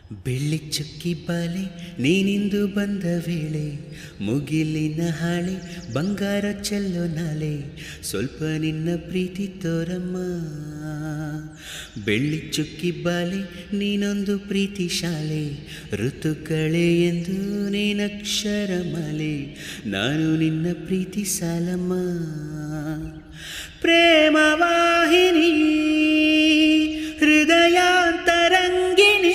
ಬೆಳ್ಳಿ ಚುಕ್ಕಿ ಬಾಲೆ ನೀನಿಂದು ಬಂದ ವೇಳೆ ಮುಗಿಲಿನ ಹಾಳೆ ಬಂಗಾರ ಚೆಲ್ಲೋ ನಾಳೆ ಸ್ವಲ್ಪ ನಿನ್ನ ಪ್ರೀತಿ ತೋರಮ್ಮ ಬೆಳ್ಳಿ ಚುಕ್ಕಿ ಬಾಲೆ ನೀನೊಂದು ಪ್ರೀತಿ ಶಾಲೆ ಋತುಗಳೇ ಎಂದು ನೀನಕ್ಷರ ಮಾಲೆ ನಾನು ನಿನ್ನ ಪ್ರೀತಿ ಸಾಲಮ್ಮ ಪ್ರೇಮವಾಹಿನಿ ಹೃದಯಾಂತರಂಗಿಣಿ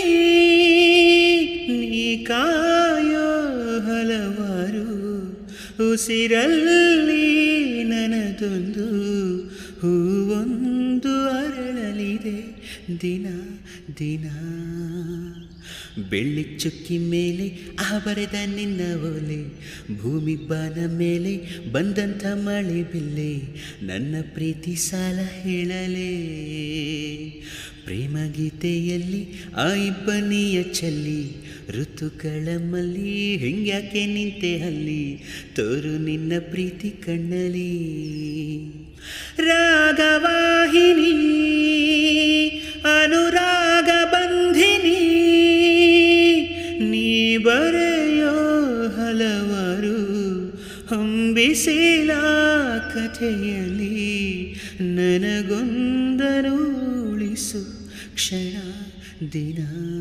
ನೀ ಕಾಯೋ ಹಲವಾರು ಉಸಿರಲ್ಲಿ ನನದೊಂದು ಹೂವೊಂದು ಅರಳಲಿದೆ ದಿನ ದಿನ ಬೆಳ್ಳಿ ಚುಕ್ಕಿ ಮೇಲೆ ಆ ಬರೆದ ನಿನ್ನ ಓಲೆ ಭೂಮಿ ಬಾನ ಮೇಲೆ ಬಂದಂಥ ಮಳೆ ಬಿಲ್ಲೆ ನನ್ನ ಪ್ರೀತಿ ಸಾಲ ಹೇಳಲೇ ಪ್ರೇಮ ಗೀತೆಯಲ್ಲಿ ಆ ಇಬ್ಬನಿಯ ಚಲ್ಲಿ ಋತುಗಳ ಮಲ್ಲಿ ಹೆಂಗ್ಯಾಕೆ ನಿಂತೆ ಅಲ್ಲಿ ತೋರು ನಿನ್ನ ಪ್ರೀತಿ ಕಣ್ಣಲಿ ರಾಗವಾಹಿನಿ ಅನುರಾಗ ಬಂಧಿನಿ ನೀ ಬರೆಯೋ ಹಲವಾರು ಹೊಂಬಿಸಿಲ ಕಥೆಯಲ್ಲಿ ನನಗೊಂದನು ಉಳಿಸು ಕ್ಷಣ ದಿನ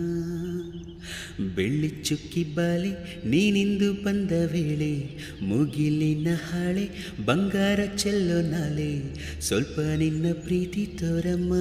ಬೆಳ್ಳಿ ಚುಕ್ಕಿ ಬಾಲೆ ನೀನಿಂದು ಬಂದ ವೇಳೆ ಮುಗಿಲಿನ ಹಾಳೆ ಬಂಗಾರ ಚೆಲ್ಲೋ ನಾಳೆ ಸ್ವಲ್ಪ ನಿನ್ನ ಪ್ರೀತಿ ತೋರಮ್ಮ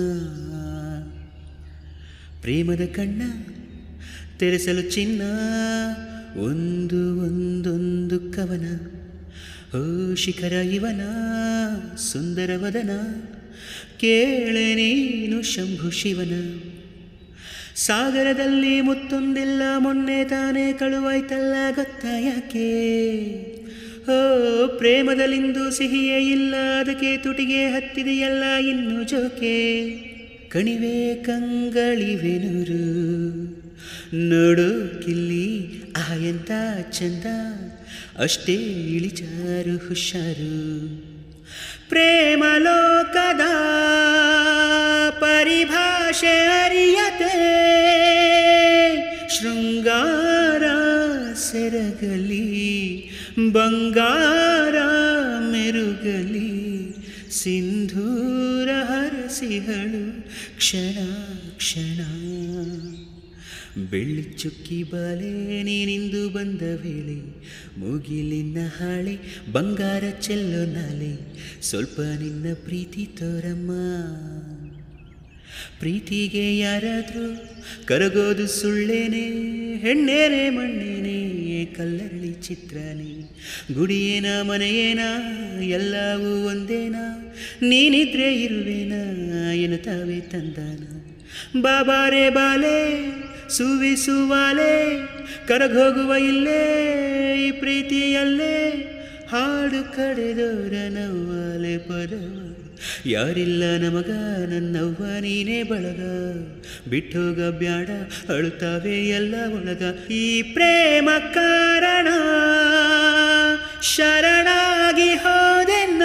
ಪ್ರೇಮದ ಕಣ್ಣ ತೆರೆಸಲು ಚಿನ್ನ ಒಂದು ಒಂದೊಂದು ಕವನ ಓ ಶಿಖರ ಇವನ ಸುಂದರವದನ ಕೇಳೆ ನೀನು ಶಂಭು ಶಿವನ ಸಾಗರದಲ್ಲಿ ಮುತ್ತೊಂದಿಲ್ಲ ಮೊನ್ನೆ ತಾನೇ ಕಳುವಾಯ್ತಲ್ಲ ಗೊತ್ತಾ ಯಾಕೆ ಓ ಪ್ರೇಮದಲ್ಲಿಂದು ಸಿಹಿಯೇ ಇಲ್ಲ ಅದಕ್ಕೆ ತುಟಿಗೆ ಹತ್ತಿದೆಯಲ್ಲ ಇನ್ನು ಜೋಕೆ ಕಣಿವೆ ಕಂಗಳಿವೆನುರು ನೋಡು ಕಿಲ್ಲಿ ಆ ಎಂತ ಚಂದ ಅಷ್ಟೇ ಇಳಿಚಾರು ಹುಷಾರು ಪ್ರೇಮ ಲೋಕದ ಪರಿಭಾಷೆ ಅರಿಯತೆ ಶೃಂಗಾರ ಸೆರಗಲಿ ಬಂಗಾರ ಮೆರುಗಲಿ ಸಿಂಧೂರ ಹರಸಿಗಳು ಕ್ಷಣ ಕ್ಷಣ ಬೆಳ್ಳಿ ಚುಕ್ಕಿ ಬಾಲೆ ನೀನಿಂದು ಬಂದ ವೇಳೆ ಮುಗಿಲಿನ ಹಾಳೆ ಬಂಗಾರ ಚೆಲ್ಲೋ ನಾಲೆ ಸ್ವಲ್ಪ ನಿನ್ನ ಪ್ರೀತಿ ತೋರಮ್ಮ ಪ್ರೀತಿಗೆ ಯಾರಾದರೂ ಕರಗೋದು ಸುಳ್ಳೇನೆ ಹೆಣ್ಣೇನೆ ಮಣ್ಣೇನೆ ಕಲ್ಲರಳಿ ಚಿತ್ರನೇ ಗುಡಿಯೇನ ಮನೆಯೇನ ಎಲ್ಲವೂ ಒಂದೇನಾ ನೀನಿದ್ರೆ ಇರುವೇನ ಎನ್ನುತ್ತಾವೆ ತಂದಾನ ಬಾಬಾರೆ ಬಾಲೆ ಸುವಿಸುವಾಲೆ ಕರಗೋಗುವ ಇಲ್ಲೇ ಈ ಪ್ರೀತಿಯಲ್ಲೇ ಹಾಡು ಕಡೆದೋರ ನವ್ವಾಲೆ ಪದವ ಯಾರಿಲ್ಲ ನಮಗ ನನ್ನವ್ವ ನೀನೇ ಬಳಗ ಬಿಟ್ಟೋಗ ಬ್ಯಾಡ ಅಳುತ್ತಾವೆ ಎಲ್ಲ ಒಳಗ ಈ ಪ್ರೇಮ ಕಾರಣ ಶರಣಾಗಿ ಹೋದೆನ್ನ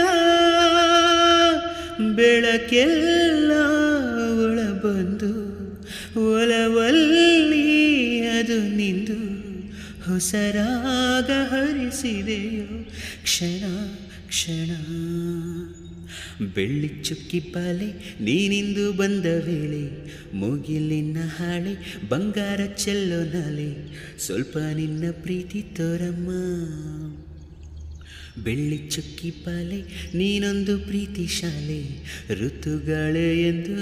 ಬೆಳಕೆಲ್ಲ ಒಳ ಬಂದು ಒಲವಲ್ಲಿ ಅದು ನಿಂದು ಹೊಸರಾಗ ಹರಿಸಿದೆಯೋ ಕ್ಷಣ ಕ್ಷಣ ಬೆಳ್ಳಿ ಚುಕ್ಕಿ ಬಾಲೆ ನೀನಿಂದು ಬಂದ ವೇಳೆ ಮುಗಿಲಿನ ಹಾಳೆ ಬಂಗಾರ ಚೆಲ್ಲೋ ನಾಲೆ ಸ್ವಲ್ಪ ನಿನ್ನ ಪ್ರೀತಿ ತೋರಮ್ಮ ಬೆಳ್ಳಿ ಚುಕ್ಕಿ ಪಾಲೆ ನೀನೊಂದು ಪ್ರೀತಿ ಶಾಲೆ ಋತುಗಳೇ ಎಂದು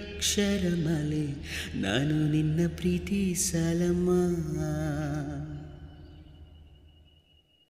ನಿನ್ನಕ್ಷರ ಮಾಲೆ ನಾನು ನಿನ್ನ ಪ್ರೀತಿ ಸಾಲಮ್ಮ